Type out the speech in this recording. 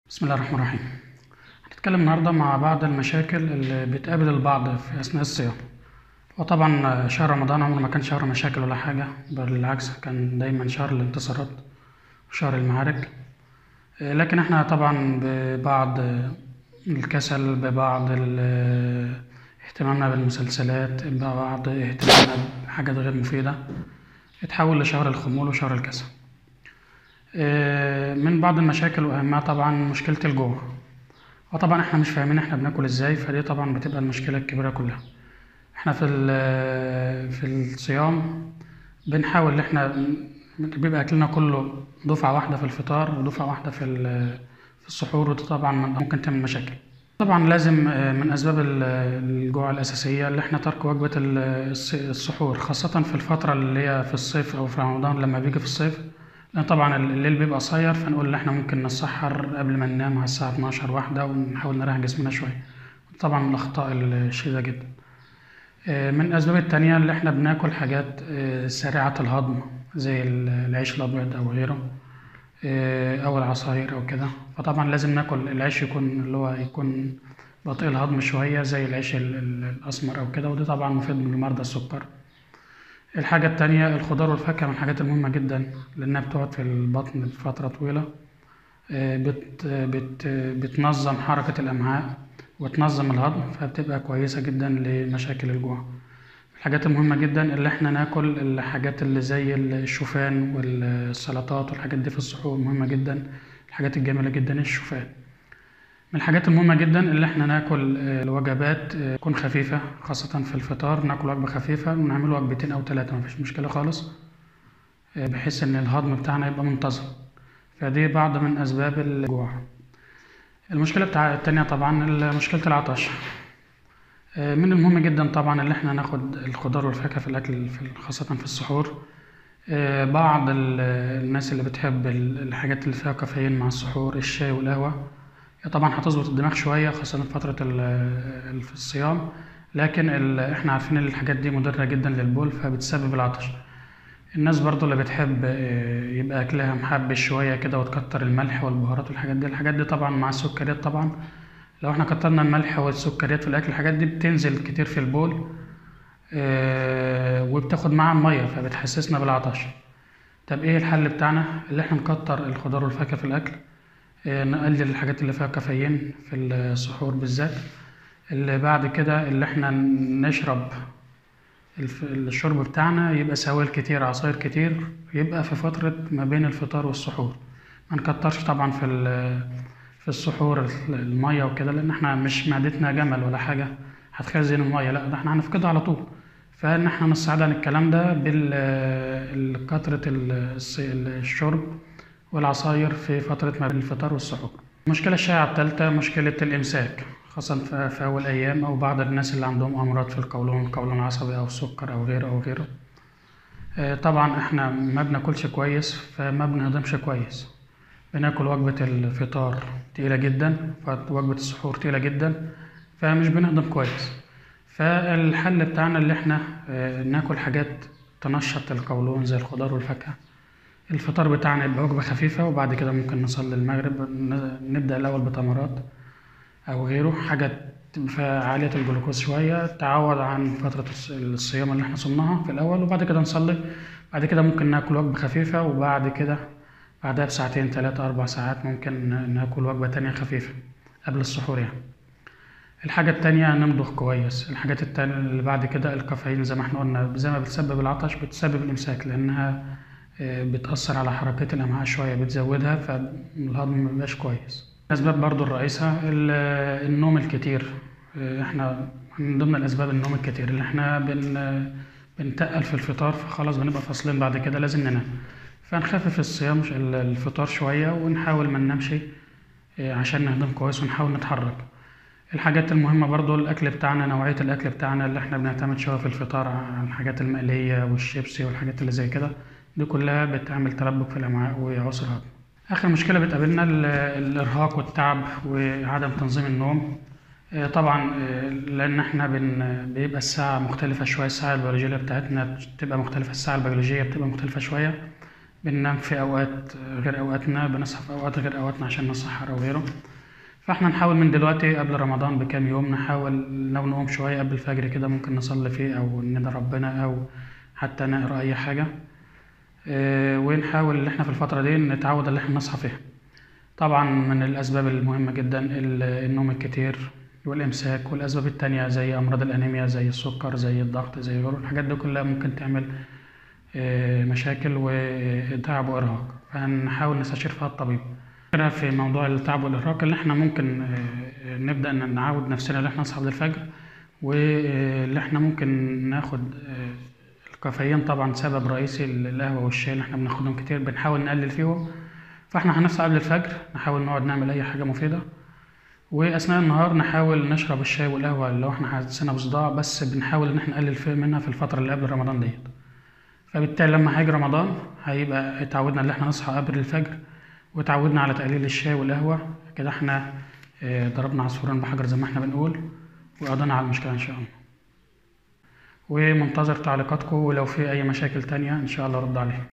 بسم الله الرحمن الرحيم هنتكلم النهاردة مع بعض المشاكل اللي بتقابل البعض في أثناء الصيام وطبعا شهر رمضان عمره ما كان شهر مشاكل ولا حاجة بل بالعكس كان دايما شهر الانتصارات وشهر المعارك لكن احنا طبعا ببعض الكسل ببعض ال- اهتمامنا بالمسلسلات ببعض اهتمامنا بحاجات غير مفيدة اتحول لشهر الخمول وشهر الكسل آه، من بعض المشاكل واهمها طبعا مشكله الجوع وطبعا احنا مش فاهمين احنا بناكل ازاي فدي طبعا بتبقى المشكله الكبيره كلها احنا في ال- في الصيام بنحاول ان احنا بيبقى اكلنا كله دفعه واحده في الفطار ودفعه واحده في ال- في السحور وده طبعا ممكن تعمل مشاكل طبعا لازم آه، من اسباب ال- الجوع الاساسيه اللي احنا ترك وجبه ال- الص- السحور خاصه في الفتره اللي هي في الصيف او في رمضان لما بيجي في الصيف لأن طبعا الليل بيبقى قصير فنقول إن إحنا ممكن نتسحر قبل ما ننام على الساعة 12 واحدة ونحاول نريح جسمنا شوية طبعا من الأخطاء الشديدة جدا آه، من الأسباب التانية اللي إحنا بناكل حاجات آه، سريعة الهضم زي ال- العيش الأبيض أو غيره آه، أو العصاير أو كده فطبعا لازم ناكل العيش يكون اللي هو يكون بطيء الهضم شوية زي العيش ال- ال- الأسمر أو كده وده طبعا مفيد لمرضى السكر الحاجة التانية الخضار والفاكهة من الحاجات المهمة جدا لأنها بتقعد في البطن فترة طويلة آه، بت بت بتنظم حركة الأمعاء وتنظم الهضم فبتبقى كويسة جدا لمشاكل الجوع الحاجات المهمة جدا اللي احنا ناكل الحاجات اللي زي الشوفان والسلطات والحاجات دي في السحور مهمة جدا الحاجات الجميلة جدا الشوفان من الحاجات المهمة جدا اللي احنا ناكل آه، الوجبات آه، تكون خفيفة خاصة في الفطار ناكل وجبة خفيفة ونعمل وجبتين أو ثلاثة مفيش مشكلة خالص آه، بحيث إن الهضم بتاعنا يبقى منتظم فدي بعض من أسباب الجوع المشكلة بتاع التانية طبعا ال- مشكلة العطش آه، من المهم جدا طبعا اللي احنا ناخد الخضار والفاكهة في الأكل في خاصة في السحور آه، بعض ال- الناس اللي بتحب ال- الحاجات اللي فيها كافيين مع السحور الشاي والقهوة هي طبعا هتظبط الدماغ شوية خاصة في فترة ال- ال- في الصيام لكن ال- احنا عارفين ان الحاجات دي مضرة جدا للبول فبتسبب العطش الناس برضو اللي بتحب آه، يبقى أكلها محبش شوية كده وتكتر الملح والبهارات والحاجات دي الحاجات دي طبعا مع السكريات طبعا لو احنا كترنا الملح والسكريات في الأكل الحاجات دي بتنزل كتير في البول آه، وبتاخد معاها المية فبتحسسنا بالعطش طب ايه الحل بتاعنا اللي احنا نكتر الخضار والفاكهة في الأكل آه، نقلل الحاجات اللي فيها كافيين في السحور بالذات اللي بعد كده اللي احنا نشرب الف- الشرب بتاعنا يبقى سوائل كتير عصاير كتير يبقى في فترة ما بين الفطار والسحور ما نكترش طبعا في ال- في السحور ال- المية وكده لأن احنا مش معدتنا جمل ولا حاجة هتخزن المية لا ده احنا هنفقدها على طول فإن احنا نستعد عن الكلام ده بكثرة الشرب والعصاير في فترة ما بين الفطار والسحور المشكلة الشائعة الثالثة مشكلة الإمساك خاصة في في أول أيام أو بعض الناس اللي عندهم أمراض في القولون قولون عصبي أو سكر أو غيره أو غيره آه، طبعا احنا ما بناكلش كويس فما بنهضمش كويس بناكل وجبة الفطار تقيلة جدا وجبة السحور تقيلة جدا فمش بنهضم كويس فالحل بتاعنا اللي احنا آه، ناكل حاجات تنشط القولون زي الخضار والفاكهة الفطار بتاعنا يبقى وجبة خفيفة وبعد كده ممكن نصلي المغرب ن- نبدأ الأول بتمرات أو غيره حاجة تبقى عالية الجلوكوز شوية تعوض عن فترة الص- الصيام اللي احنا صمناها في الأول وبعد كده نصلي بعد كده ممكن ناكل وجبة خفيفة وبعد كده بعدها بساعتين تلاتة أربع ساعات ممكن ن- ناكل وجبة تانية خفيفة قبل السحور يعني الحاجة التانية نمضغ كويس الحاجات التانية اللي بعد كده الكافيين زي ما احنا قلنا زي ما بتسبب العطش بتسبب الإمساك لأنها آه، بتأثر على حركة الأمعاء شوية بتزودها فالهضم مبيبقاش كويس الأسباب برضو الرئيسة ال- النوم الكتير آه، احنا من ضمن الأسباب النوم الكتير اللي احنا بن بنتقل في الفطار فخلاص بنبقى فاصلين بعد كده لازم ننام فنخفف الصيام ش- ال- الفطار شوية ونحاول ما ننامش آه، عشان نهضم كويس ونحاول نتحرك الحاجات المهمة برضو الأكل بتاعنا نوعية الأكل بتاعنا اللي احنا بنعتمد شوية في الفطار على الحاجات المقلية والشيبسي والحاجات اللي زي كده دي كلها بتعمل تلبك في الأمعاء وعسر هضم آخر مشكلة بتقابلنا ال- الإرهاق والتعب وعدم تنظيم النوم آه، طبعا آه، لأن احنا بن بيبقى الساعة مختلفة شوية الساعة البيولوجية بتاعتنا بتبقى مختلفة الساعة البيولوجية بتبقى مختلفة شوية بننام في أوقات غير أوقاتنا بنصحى في أوقات غير أوقاتنا عشان نسحر أو غيره فاحنا نحاول من دلوقتي قبل رمضان بكام يوم نحاول لو نقوم شوية قبل الفجر كده ممكن نصلي فيه أو ندعي ربنا أو حتى نقرا أي حاجة آه، ونحاول إن احنا في الفترة دي نتعود إن احنا نصحى فيها طبعا من الأسباب المهمة جدا ال- النوم الكتير والإمساك والأسباب التانية زي أمراض الأنيميا زي السكر زي الضغط زي غيره الحاجات دي كلها ممكن تعمل آه، مشاكل وتعب وإرهاق فهنحاول نستشير فيها الطبيب الفكرة في موضوع التعب والإرهاق اللي احنا ممكن آه، نبدأ إن نعود نفسنا إن احنا نصحى قبل الفجر واللي احنا ممكن ناخد آه، الكافيين طبعا سبب رئيسي القهوة والشاي اللي احنا بناخدهم كتير بنحاول نقلل فيهم فاحنا هنصحى قبل الفجر نحاول نقعد نعمل أي حاجة مفيدة وأثناء النهار نحاول نشرب الشاي والقهوة لو احنا حاسين بصداع بس بنحاول إن احنا نقلل فيه منها في الفترة اللي قبل رمضان ديت فبالتالي لما هيجي رمضان هيبقى اتعودنا ان احنا نصحى قبل الفجر واتعودنا على تقليل الشاي والقهوة كده احنا اه، ضربنا عصفورين بحجر زي ما احنا بنقول وقضينا على المشكلة ان شاء الله ومنتظر تعليقاتكم ولو في اي مشاكل تانية ان شاء الله ارد عليها